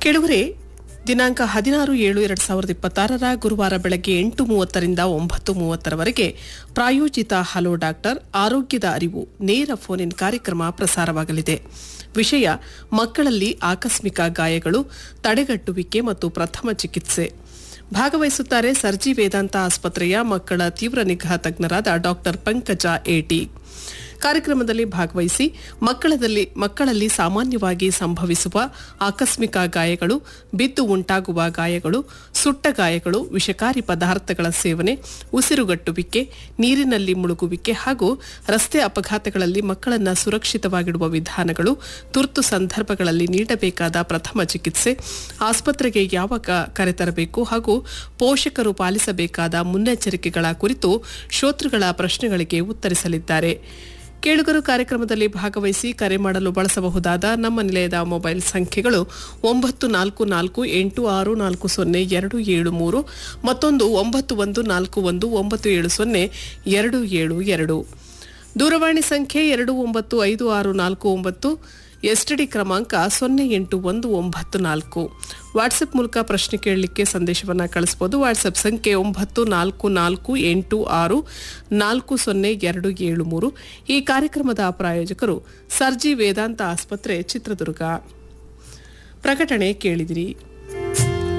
ಕೆಳಗರೆ ದಿನಾಂಕ ಹದಿನಾರು ಏಳು ಎರಡು ಸಾವಿರದ ಇಪ್ಪತ್ತಾರರ ಗುರುವಾರ ಬೆಳಗ್ಗೆ ಎಂಟು ಮೂವತ್ತರಿಂದ ಒಂಬತ್ತು ಮೂವತ್ತರವರೆಗೆ ಪ್ರಾಯೋಜಿತ ಹಲೋ ಡಾಕ್ಟರ್ ಆರೋಗ್ಯದ ಅರಿವು ನೇರ ಫೋನ್ ಇನ್ ಕಾರ್ಯಕ್ರಮ ಪ್ರಸಾರವಾಗಲಿದೆ ವಿಷಯ ಮಕ್ಕಳಲ್ಲಿ ಆಕಸ್ಮಿಕ ಗಾಯಗಳು ತಡೆಗಟ್ಟುವಿಕೆ ಮತ್ತು ಪ್ರಥಮ ಚಿಕಿತ್ಸೆ ಭಾಗವಹಿಸುತ್ತಾರೆ ಸರ್ಜಿ ವೇದಾಂತ ಆಸ್ಪತ್ರೆಯ ಮಕ್ಕಳ ತೀವ್ರ ನಿಗಾ ತಜ್ಞರಾದ ಡಾಕ್ಟರ್ ಪಂಕಜ ಎಟಿ ಕಾರ್ಯಕ್ರಮದಲ್ಲಿ ಭಾಗವಹಿಸಿ ಮಕ್ಕಳದಲ್ಲಿ ಮಕ್ಕಳಲ್ಲಿ ಸಾಮಾನ್ಯವಾಗಿ ಸಂಭವಿಸುವ ಆಕಸ್ಮಿಕ ಗಾಯಗಳು ಬಿದ್ದು ಉಂಟಾಗುವ ಗಾಯಗಳು ಸುಟ್ಟ ಗಾಯಗಳು ವಿಷಕಾರಿ ಪದಾರ್ಥಗಳ ಸೇವನೆ ಉಸಿರುಗಟ್ಟುವಿಕೆ ನೀರಿನಲ್ಲಿ ಮುಳುಗುವಿಕೆ ಹಾಗೂ ರಸ್ತೆ ಅಪಘಾತಗಳಲ್ಲಿ ಮಕ್ಕಳನ್ನು ಸುರಕ್ಷಿತವಾಗಿಡುವ ವಿಧಾನಗಳು ತುರ್ತು ಸಂದರ್ಭಗಳಲ್ಲಿ ನೀಡಬೇಕಾದ ಪ್ರಥಮ ಚಿಕಿತ್ಸೆ ಆಸ್ಪತ್ರೆಗೆ ಯಾವಾಗ ಕರೆತರಬೇಕು ಹಾಗೂ ಪೋಷಕರು ಪಾಲಿಸಬೇಕಾದ ಮುನ್ನೆಚ್ಚರಿಕೆಗಳ ಕುರಿತು ಶ್ರೋತೃಗಳ ಪ್ರಶ್ನೆಗಳಿಗೆ ಉತ್ತರಿಸಲಿದ್ದಾರೆ ಕೇಳುಗರು ಕಾರ್ಯಕ್ರಮದಲ್ಲಿ ಭಾಗವಹಿಸಿ ಕರೆ ಮಾಡಲು ಬಳಸಬಹುದಾದ ನಮ್ಮ ನಿಲಯದ ಮೊಬೈಲ್ ಸಂಖ್ಯೆಗಳು ಒಂಬತ್ತು ನಾಲ್ಕು ನಾಲ್ಕು ಎಂಟು ಆರು ನಾಲ್ಕು ಸೊನ್ನೆ ಎರಡು ಏಳು ಮೂರು ಮತ್ತೊಂದು ಒಂಬತ್ತು ಒಂದು ನಾಲ್ಕು ಒಂದು ಒಂಬತ್ತು ಏಳು ಸೊನ್ನೆ ಎರಡು ಏಳು ಎರಡು ದೂರವಾಣಿ ಸಂಖ್ಯೆ ಎರಡು ಒಂಬತ್ತು ಐದು ಆರು ನಾಲ್ಕು ಒಂಬತ್ತು ಎಸ್ಟಿಡಿ ಕ್ರಮಾಂಕ ಸೊನ್ನೆ ಎಂಟು ಒಂದು ಒಂಬತ್ತು ನಾಲ್ಕು ವಾಟ್ಸಪ್ ಮೂಲಕ ಪ್ರಶ್ನೆ ಕೇಳಲಿಕ್ಕೆ ಸಂದೇಶವನ್ನು ಕಳಿಸಬಹುದು ವಾಟ್ಸಪ್ ಸಂಖ್ಯೆ ಒಂಬತ್ತು ನಾಲ್ಕು ನಾಲ್ಕು ಎಂಟು ಆರು ನಾಲ್ಕು ಸೊನ್ನೆ ಎರಡು ಏಳು ಮೂರು ಈ ಕಾರ್ಯಕ್ರಮದ ಪ್ರಾಯೋಜಕರು ಸರ್ಜಿ ವೇದಾಂತ ಆಸ್ಪತ್ರೆ ಚಿತ್ರದುರ್ಗ ಪ್ರಕಟಣೆ ಕೇಳಿದಿರಿ